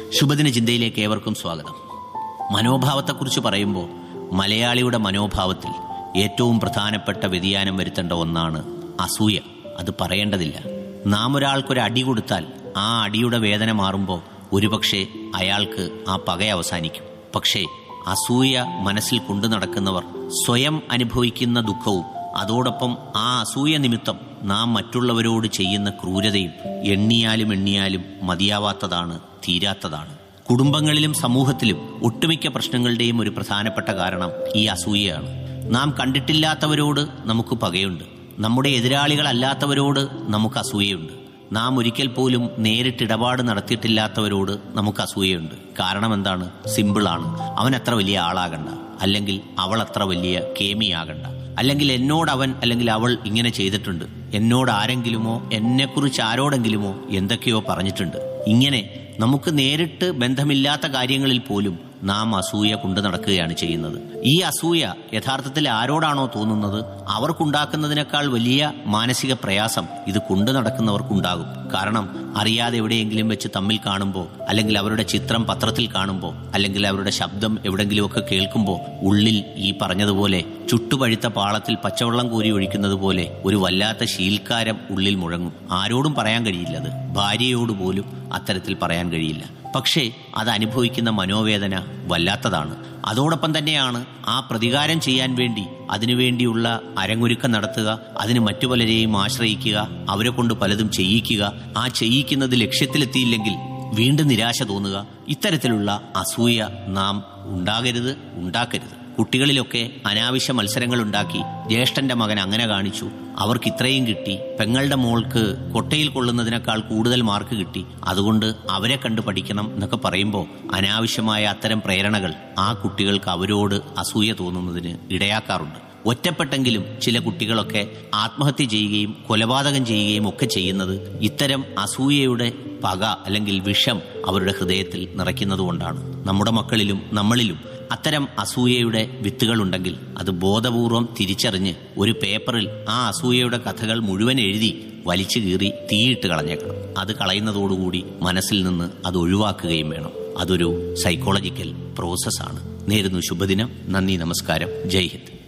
ശുഭദിന ചിന്തയിലേക്ക് ഏവർക്കും സ്വാഗതം മനോഭാവത്തെക്കുറിച്ച് പറയുമ്പോൾ മലയാളിയുടെ മനോഭാവത്തിൽ ഏറ്റവും പ്രധാനപ്പെട്ട വ്യതിയാനം വരുത്തേണ്ട ഒന്നാണ് അസൂയ അത് പറയേണ്ടതില്ല നാം ഒരാൾക്കൊരു അടി കൊടുത്താൽ ആ അടിയുടെ വേദന മാറുമ്പോൾ ഒരുപക്ഷെ അയാൾക്ക് ആ പക അവസാനിക്കും പക്ഷേ അസൂയ മനസ്സിൽ കൊണ്ടു നടക്കുന്നവർ സ്വയം അനുഭവിക്കുന്ന ദുഃഖവും അതോടൊപ്പം ആ അസൂയ നിമിത്തം നാം മറ്റുള്ളവരോട് ചെയ്യുന്ന ക്രൂരതയും എണ്ണിയാലും എണ്ണിയാലും മതിയാവാത്തതാണ് തീരാത്തതാണ് കുടുംബങ്ങളിലും സമൂഹത്തിലും ഒട്ടുമിക്ക പ്രശ്നങ്ങളുടെയും ഒരു പ്രധാനപ്പെട്ട കാരണം ഈ അസൂയയാണ് നാം കണ്ടിട്ടില്ലാത്തവരോട് നമുക്ക് പകയുണ്ട് നമ്മുടെ എതിരാളികളല്ലാത്തവരോട് നമുക്ക് അസൂയയുണ്ട് നാം ഒരിക്കൽ പോലും നേരിട്ട് ഇടപാട് നടത്തിയിട്ടില്ലാത്തവരോട് നമുക്ക് അസൂയയുണ്ട് കാരണം എന്താണ് സിമ്പിളാണ് അവൻ അത്ര വലിയ ആളാകണ്ട അല്ലെങ്കിൽ അവൾ അത്ര വലിയ കേമിയാകണ്ട അല്ലെങ്കിൽ എന്നോട് അവൻ അല്ലെങ്കിൽ അവൾ ഇങ്ങനെ ചെയ്തിട്ടുണ്ട് എന്നോട് ആരെങ്കിലുമോ എന്നെക്കുറിച്ച് ആരോടെങ്കിലുമോ എന്തൊക്കെയോ പറഞ്ഞിട്ടുണ്ട് ഇങ്ങനെ നമുക്ക് നേരിട്ട് ബന്ധമില്ലാത്ത കാര്യങ്ങളിൽ പോലും നാം അസൂയ കൊണ്ടു നടക്കുകയാണ് ചെയ്യുന്നത് ഈ അസൂയ യഥാർത്ഥത്തിൽ ആരോടാണോ തോന്നുന്നത് അവർക്കുണ്ടാക്കുന്നതിനേക്കാൾ വലിയ മാനസിക പ്രയാസം ഇത് കൊണ്ടു നടക്കുന്നവർക്കുണ്ടാകും കാരണം അറിയാതെ എവിടെയെങ്കിലും വെച്ച് തമ്മിൽ കാണുമ്പോൾ അല്ലെങ്കിൽ അവരുടെ ചിത്രം പത്രത്തിൽ കാണുമ്പോൾ അല്ലെങ്കിൽ അവരുടെ ശബ്ദം എവിടെങ്കിലുമൊക്കെ കേൾക്കുമ്പോൾ ഉള്ളിൽ ഈ പറഞ്ഞതുപോലെ ചുട്ടുപഴുത്ത പാളത്തിൽ പച്ചവെള്ളം കോരി ഒഴിക്കുന്നത് പോലെ ഒരു വല്ലാത്ത ശീൽക്കാരം ഉള്ളിൽ മുഴങ്ങും ആരോടും പറയാൻ കഴിയില്ലത് ഭാര്യയോട് പോലും അത്തരത്തിൽ പറയാൻ കഴിയില്ല പക്ഷേ അത് അനുഭവിക്കുന്ന മനോവേദന വല്ലാത്തതാണ് അതോടൊപ്പം തന്നെയാണ് ആ പ്രതികാരം ചെയ്യാൻ വേണ്ടി അതിനുവേണ്ടിയുള്ള അരങ്ങൊരുക്കം നടത്തുക അതിന് മറ്റു പലരെയും ആശ്രയിക്കുക അവരെ കൊണ്ട് പലതും ചെയ്യിക്കുക ആ ചെയ്യിക്കുന്നത് ലക്ഷ്യത്തിലെത്തിയില്ലെങ്കിൽ വീണ്ടും നിരാശ തോന്നുക ഇത്തരത്തിലുള്ള അസൂയ നാം ഉണ്ടാകരുത് ഉണ്ടാക്കരുത് കുട്ടികളിലൊക്കെ അനാവശ്യ മത്സരങ്ങൾ ഉണ്ടാക്കി ജ്യേഷ്ഠന്റെ മകൻ അങ്ങനെ കാണിച്ചു അവർക്ക് ഇത്രയും കിട്ടി പെങ്ങളുടെ മോൾക്ക് കൊട്ടയിൽ കൊള്ളുന്നതിനേക്കാൾ കൂടുതൽ മാർക്ക് കിട്ടി അതുകൊണ്ട് അവരെ കണ്ട് പഠിക്കണം എന്നൊക്കെ പറയുമ്പോൾ അനാവശ്യമായ അത്തരം പ്രേരണകൾ ആ കുട്ടികൾക്ക് അവരോട് അസൂയ തോന്നുന്നതിന് ഇടയാക്കാറുണ്ട് ഒറ്റപ്പെട്ടെങ്കിലും ചില കുട്ടികളൊക്കെ ആത്മഹത്യ ചെയ്യുകയും കൊലപാതകം ചെയ്യുകയും ഒക്കെ ചെയ്യുന്നത് ഇത്തരം അസൂയയുടെ പക അല്ലെങ്കിൽ വിഷം അവരുടെ ഹൃദയത്തിൽ നിറയ്ക്കുന്നതുകൊണ്ടാണ് നമ്മുടെ മക്കളിലും നമ്മളിലും അത്തരം അസൂയയുടെ വിത്തുകളുണ്ടെങ്കിൽ അത് ബോധപൂർവം തിരിച്ചറിഞ്ഞ് ഒരു പേപ്പറിൽ ആ അസൂയയുടെ കഥകൾ മുഴുവൻ എഴുതി വലിച്ചു കീറി തീയിട്ട് കളഞ്ഞേക്കണം അത് കളയുന്നതോടുകൂടി മനസ്സിൽ നിന്ന് അത് ഒഴിവാക്കുകയും വേണം അതൊരു സൈക്കോളജിക്കൽ പ്രോസസ്സാണ് നേരുന്നു ശുഭദിനം നന്ദി നമസ്കാരം ജയ് ഹിന്ദ്